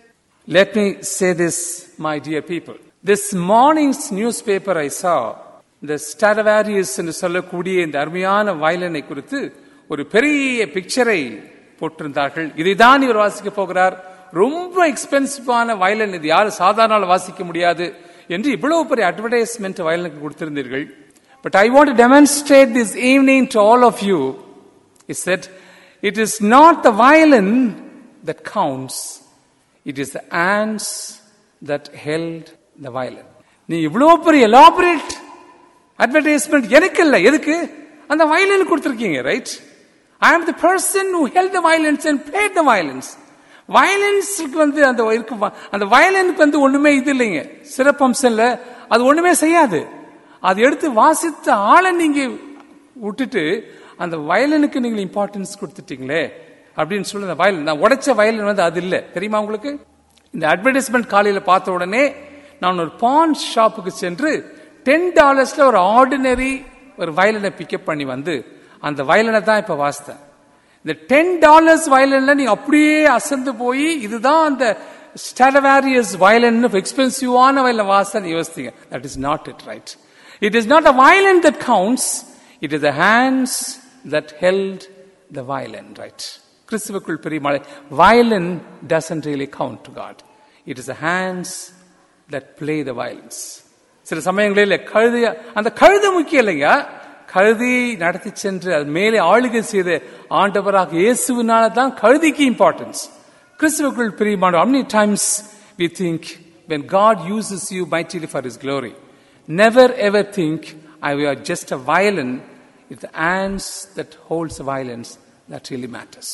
let me say this my dear people this morning's newspaper i saw இந்த ஸ்டாரவாரியஸ் என்று சொல்லக்கூடிய இந்த அருமையான வயலனை குறித்து ஒரு பெரிய பிக்சரை போட்டிருந்தார்கள் இதைதான் இவர் வாசிக்க போகிறார் ரொம்ப எக்ஸ்பென்சிவான வயலன் இது யாரும் சாதாரண வாசிக்க முடியாது என்று இவ்வளவு பெரிய அட்வர்டைஸ்மெண்ட் வயலனுக்கு கொடுத்திருந்தீர்கள் but I want demonstrate this evening to all of you is said it is not the violin that counts it is the hands that held the violin நீ இவ்வளோ பெரிய எலாபரேட் அட்வர்டைஸ்மெண்ட் எனக்கு இல்லை எதுக்கு அந்த வயலின் கொடுத்துருக்கீங்க right I am the person who held the violins and played the violins வயலன்ஸுக்கு வந்து அந்த இருக்கு அந்த வயலனுக்கு வந்து ஒண்ணுமே இது இல்லைங்க சிறப்பம்சம் இல்லை அது ஒண்ணுமே செய்யாது அது எடுத்து வாசித்த ஆளை நீங்க விட்டுட்டு அந்த வயலனுக்கு நீங்க இம்பார்ட்டன்ஸ் கொடுத்துட்டீங்களே அப்படின்னு சொல்லி அந்த வயலன் நான் உடைச்ச வயலன் வந்து அது இல்லை தெரியுமா உங்களுக்கு இந்த அட்வர்டைஸ்மெண்ட் காலையில் பார்த்த உடனே நான் ஒரு பான் ஷாப்புக்கு சென்று டென் டாலர்ஸ்ல ஒரு ஆர்டினரி ஒரு வயலனை பிக்கப் பண்ணி வந்து அந்த வயலனை தான் இப்ப வாசித்தேன் இந்த டென் டாலர்ஸ் வயலன்ல நீ அப்படியே அசந்து போய் இதுதான் அந்த ஸ்டாலவாரியஸ் வயலன் எக்ஸ்பென்சிவான வயலன் வாசன் யோசித்தீங்க that is not it right it is not a violin that counts it is the hands that held the violin right கிறிஸ்துவுக்குள் பெரிய மழை violin doesn't really count to God it is the hands that play the violins சில சமயங்களில் கழுதி அந்த கழுத முக்கியம் இல்லைங்க கழுதியை நடத்தி சென்று அது மேலே ஆளுகை செய்த ஆண்டவராக இயேசுவினால தான் கழுதிக்கு இம்பார்ட்டன்ஸ் கிறிஸ்துவுக்குள் பிரியமான how many times we think when God uses you mightily for his glory never ever think I are just a violin it's the hands that holds the violence that really matters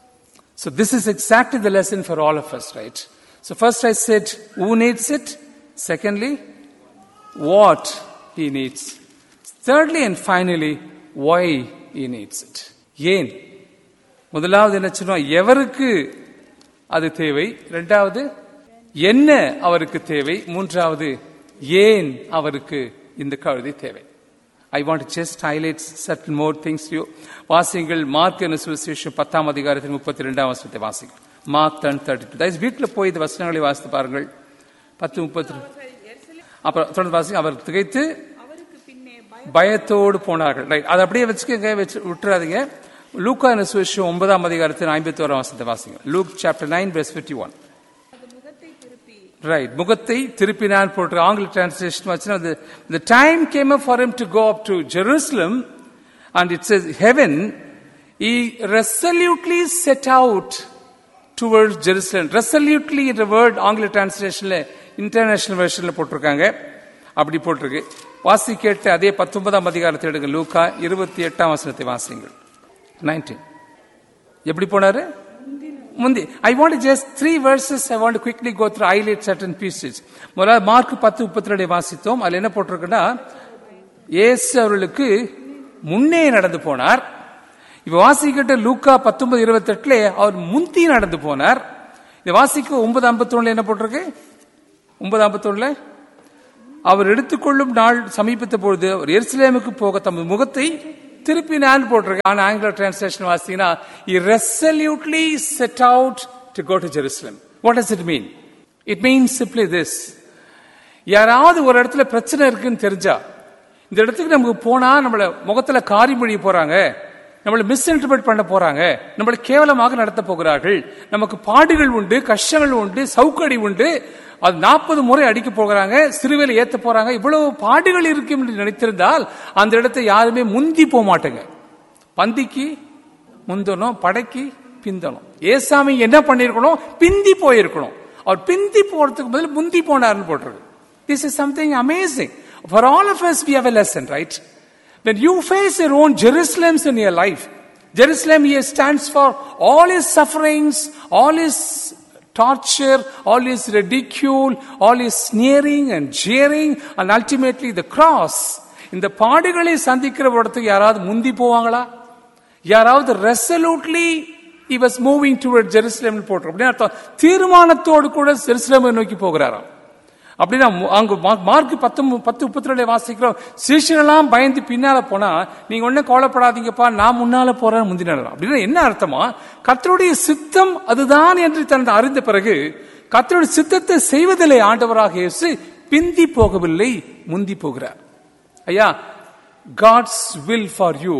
so this is exactly the lesson for all of us right so first I said who needs it secondly what he needs. Thirdly and finally, why he needs it ஏன் முதலாவது என்ன சொன்னோம் எவருக்கு அது தேவை இரண்டாவது என்ன அவருக்கு தேவை மூன்றாவது ஏன் அவருக்கு இந்த கழுதை தேவை I want just highlight certain more things you வாசிங்கள் மார்க் என்ன சுவிசேஷம் பத்தாம் அதிகாரத்தின் முப்பத்தி ரெண்டாம் வசனத்தை வாசிங்கள் மார்க் டென் தேர்ட்டி டூ தயவு வீட்டில் போய் இந்த வசனங்களை வாசித்து பாருங்கள் பத்து முப்பத்தி அப்புறம் தொடர்ந்து வாசிங்க அவர் திகைத்து பயத்தோடு போனார்கள் ரைட் அதை அப்படியே வச்சுக்கோங்க வச்சு விட்டுறாதீங்க லூக்கா என்ன சுவிசேஷம் ஒன்பதாம் அதிகாரத்தின் ஐம்பத்தி ஓராம் வசனத்தை வாசிங்க Luke chapter nine verse fifty one right முகத்தை திருப்பினான் போட்டு ஆங்கில டிரான்ஸ்லேஷன் வச்சுன்னா அது the time came up for him to go up to Jerusalem and it says heaven he resolutely set out towards Jerusalem resolutely என்ற வேர்ட் ஆங்கில டிரான்ஸ்லேஷன்ல international வெர்ஷன்ல போட்டிருக்காங்க அப்படி போட்டிருக்கு வாசி கேட்டு அதே பத்தொன்பதாம் அதிகாரத்தை எடுங்க லூக்கா இருபத்தி எட்டாம் வசனத்தை வாசிங்கள் நைன்டீன் எப்படி போனாரு முந்தி I want just three verses I want quickly go through highlight certain pieces முதல்ல மார்க் பத்து முப்பத்தி ரெண்டு வாசித்தோம் அதுல என்ன போட்டிருக்குன்னா இயேசு அவர்களுக்கு முன்னே நடந்து போனார் இப்ப வாசிக்கிட்ட லூக்கா பத்தொன்பது இருபத்தி எட்டுல அவர் முந்தி நடந்து போனார் இந்த வாசிக்க ஒன்பது ஐம்பத்தி ஒண்ணுல என்ன போட்டிருக்கு ஒன்பது ஐம்பத்தி ஒண்ணுல அவர் எடுத்துக்கொள்ளும் நாள் சமீபித்த பொழுது அவர் எருசலேமுக்கு போக தமது முகத்தை திருப்பினான் போட்டிருக்கு ஆனா ஆங்கில டிரான்ஸ்லேஷன் வாசிங்கன்னா he resolutely set out to go to Jerusalem what does it mean it means simply this யாராவது ஒரு இடத்துல பிரச்சனை இருக்குன்னு தெரிஞ்சா இந்த இடத்துக்கு நமக்கு போனா நம்மள முகத்துல காரி மொழி போறாங்க நம்மளை மிஸ்இன்டர்பிரட் பண்ண போறாங்க நம்மளை கேவலமாக நடத்த போகிறார்கள் நமக்கு பாடுகள் உண்டு கஷ்டங்கள் உண்டு சவுக்கடி உண்டு அது நாற்பது முறை அடிக்க போகிறாங்க சிறுவையில் ஏத்த போறாங்க இவ்வளவு பாடுகள் இருக்கும் என்று நினைத்திருந்தால் அந்த இடத்தை யாருமே முந்தி போக மாட்டேங்க பந்திக்கு முந்தணும் படைக்கு பிந்தணும் ஏசாமி என்ன பண்ணிருக்கணும் பிந்தி போயிருக்கணும் அவர் பிந்தி போறதுக்கு பதில் முந்தி போனார்னு போட்டிருக்கு this is something amazing for all of us we have a lesson right when you face your own jerusalems in your life jerusalem here stands for all his sufferings all his torture, all his ridicule, all his sneering and jeering, and ultimately the cross. இந்த பாடுகளை சந்திக்கிற இடத்துக்கு யாராவது முந்தி போவாங்களா யாராவது resolutely he was moving toward Jerusalem போட்டு அப்படின்னு அர்த்தம் தீர்மானத்தோடு கூட ஜெருசலேமை நோக்கி போகிறாராம் அப்படின்னா மு- அங்க மா- மார்க் பத்து மு- பத்து முப்பத்தி ரெண்டு வாசிக்கிறோம் சீஷனெல்லாம் பயந்து பின்னால போனா நீங்க ஒன்னும் கவலைப்படாதீங்கப்பா நான் முன்னால போறேன் முந்தினால அப்படின்னா என்ன அர்த்தமா கர்த்தருடைய சித்தம் அதுதான் என்று தன் அறிந்த பிறகு கர்த்தருடைய சித்தத்தை செய்வதில்லை ஆண்டவராக இயேசு பிந்தி போகவில்லை முந்தி போகிறார் ஐயா God's will for you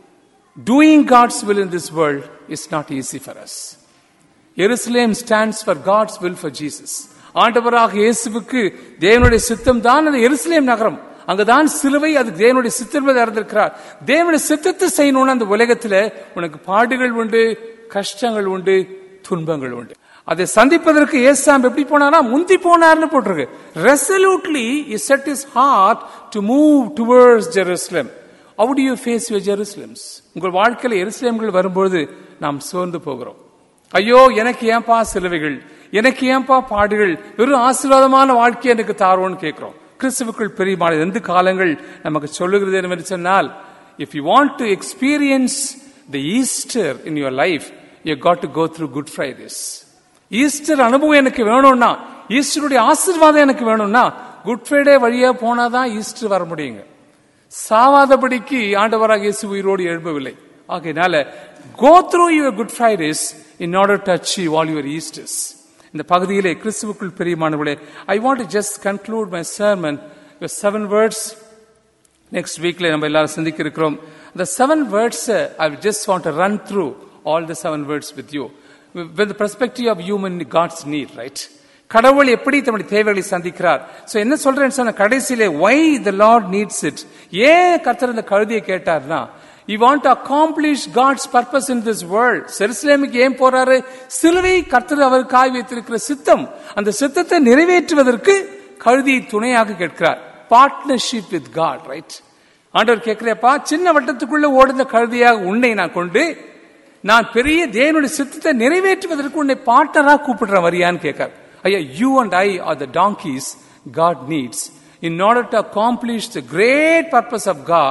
doing God's will in this world is not easy for us Jerusalem stands for God's will for Jesus ஆண்டவராக இயேசுவுக்கு தேவனுடைய சித்தம் தான் அந்த எருசலேம் நகரம் அங்கதான் சிலுவை அது தேவனுடைய சித்தம் அறிந்திருக்கிறார் தேவனுடைய சித்தத்தை செய்யணும்னு அந்த உலகத்துல உனக்கு பாடுகள் உண்டு கஷ்டங்கள் உண்டு துன்பங்கள் உண்டு அதை சந்திப்பதற்கு ஏசாம் எப்படி போனாரா முந்தி போனார்னு போட்டிருக்கு resolutely is set is heart to move towards Jerusalem How do you face your Jerusalems? உங்கள் வாழ்க்கையில் எருசலேம்கள் வரும்போது நாம் சோர்ந்து போகிறோம் ஐயோ எனக்கு ஏன்பா சிலுவைகள் எனக்கு ஏன்பா பாடுகள் வெறும் ஆசீர்வாதமான வாழ்க்கை எனக்கு தாரோன்னு கேட்கிறோம் கிறிஸ்துவுக்குள் பெரியமான எந்த காலங்கள் நமக்கு சொல்லுகிறது என்று சொன்னால் if you want to experience the Easter in your life you got to go through good Fridays Easter அனுபவம் எனக்கு வேணும்னா ஈஸ்டருடைய ஆசீர்வாதம் எனக்கு வேணும்னா குட் ஃப்ரைடே வழியா போனாதான் ஈஸ்டர் வர முடியுங்க சாவாதபடிக்கு ஆண்டவராக இயேசு உயிரோடு எழும்பவில்லை ஆகையினால go through your good Fridays in order to achieve all your Easters இந்த பகுதியிலே கிறிஸ்துவுக்குள் பெரியமானவர்களே I want just conclude my sermon seven words next வீக்ல நம்ம எல்லாரும் சிந்திக்க இருக்கிறோம் the seven words uh, i just want to run through all the seven words with you with the perspective of human god's need right கடவுள் எப்படி தம்முடைய தேவைகளை சந்திக்கிறார் சோ என்ன சொல்றேன்னு சொன்ன கடைசியிலே why the lord needs it ஏன் கர்த்தர் இந்த கழுதியை கேட்டார்னா You want to accomplish God's purpose in this world. செருசலேமுக்கு ஏன் போறாரு சிலுவை கர்த்தர் அவருக்காய் வைத்திருக்கிற சித்தம் அந்த சித்தத்தை நிறைவேற்றுவதற்கு கழுதியை துணையாக கேட்கிறார் பார்ட்னர்ஷிப் வித் காட் ரைட் ஆண்டவர் கேட்கிறப்பா சின்ன வட்டத்துக்குள்ள ஓடுந்த கழுதியாக உன்னை நான் கொண்டு நான் பெரிய தேவனுடைய சித்தத்தை நிறைவேற்றுவதற்கு உன்னை பார்ட்னரா கூப்பிடுற வரியான்னு கேட்கார் ஐயா you and I are the donkeys God needs in order to accomplish the great purpose of God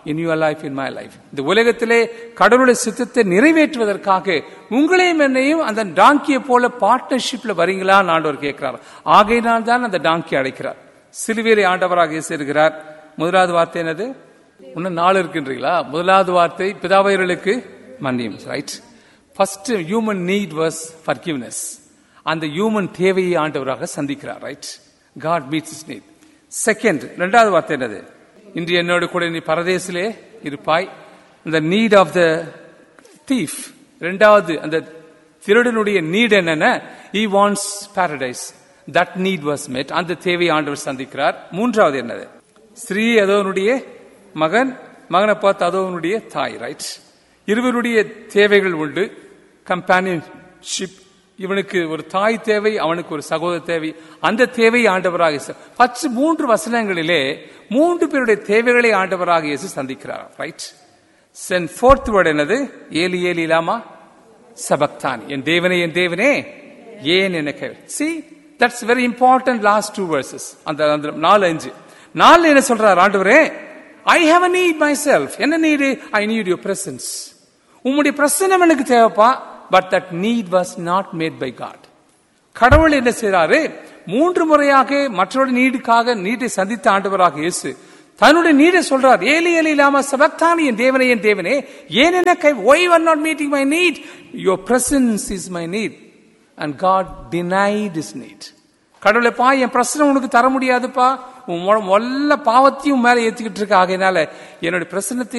in your life in my life இந்த உலகத்திலே கடவுளுடைய சித்தத்தை நிறைவேற்றுவதற்காக உங்களையும் என்னையும் அந்த டாங்கியை போல பார்ட்னர்ஷிப்ல வரீங்களா ஆண்டவர் கேட்கிறார் ஆகையினால் தான் அந்த டாங்கி அழைக்கிறார் சிலுவையிலே ஆண்டவராக இருக்கிறார் முதலாவது வார்த்தை என்னது இன்னும் நாலு இருக்குன்றீங்களா முதலாவது வார்த்தை பிதாவையர்களுக்கு மன்னியும் right first human need was forgiveness அந்த ஹியூமன் தேவையை ஆண்டவராக சந்திக்கிறார் right God meets is need second ரெண்டாவது வார்த்தை என்னது இன்று என்னோடு கூட நீ பரதேசிலே இருப்பாய் இந்த நீட் ஆஃப் த தீஃப் ரெண்டாவது அந்த திருடனுடைய நீட் என்னன்னா he wants paradise that need was met அந்த தேவை ஆண்டவர் சந்திக்கிறார் மூன்றாவது என்னது ஸ்ரீ அதோனுடைய மகன் மகனை பார்த்து அதோனுடைய தாய் ரைட் இருவருடைய தேவைகள் உண்டு கம்பானியன்ஷிப் இவனுக்கு ஒரு தாய் தேவை அவனுக்கு ஒரு சகோதர தேவை அந்த தேவை ஆண்டவராக இயேசு பத்து மூன்று வசனங்களிலே மூன்று பேருடைய தேவைகளை ஆண்டவராக இயேசு சந்திக்கிறார் ரைட் சென் ஃபோர்த் வேர்ட் என்னது ஏலி ஏலி இல்லாமா சபக்தான் என் தேவனே என் தேவனே ஏன் எனக்கு see that's very important last two verses அந்த அந்த நாலு அஞ்சு நாலு என்ன சொல்றார் ஆண்டவரே I have a need myself என்ன need I need your presence உம்முடைய பிரசனம் எனக்கு தேவைப்பா but that need was not met by God கடவுள் என்ன செய்றாரு மூன்று முறையாக மற்றொரு நீடுக்காக நீட்டை சந்தித்த ஆண்டவராக இயேசு தன்னுடைய நீடை சொல்றார் ஏலி ஏலி இல்லாம சபக்தானி என் தேவனே என் தேவனே ஏன் என்ன கை why are not meeting my need your presence is my need and God denied is need கடவுளைப்பா என் பிரச்சனை உனக்கு தர முடியாதுப்பா உன் மொ- மொல்ல பாவத்தையும் மேல ஏத்திக்கிட்டு இருக்க ஆகையினால என்னுடைய பிரசனத்தை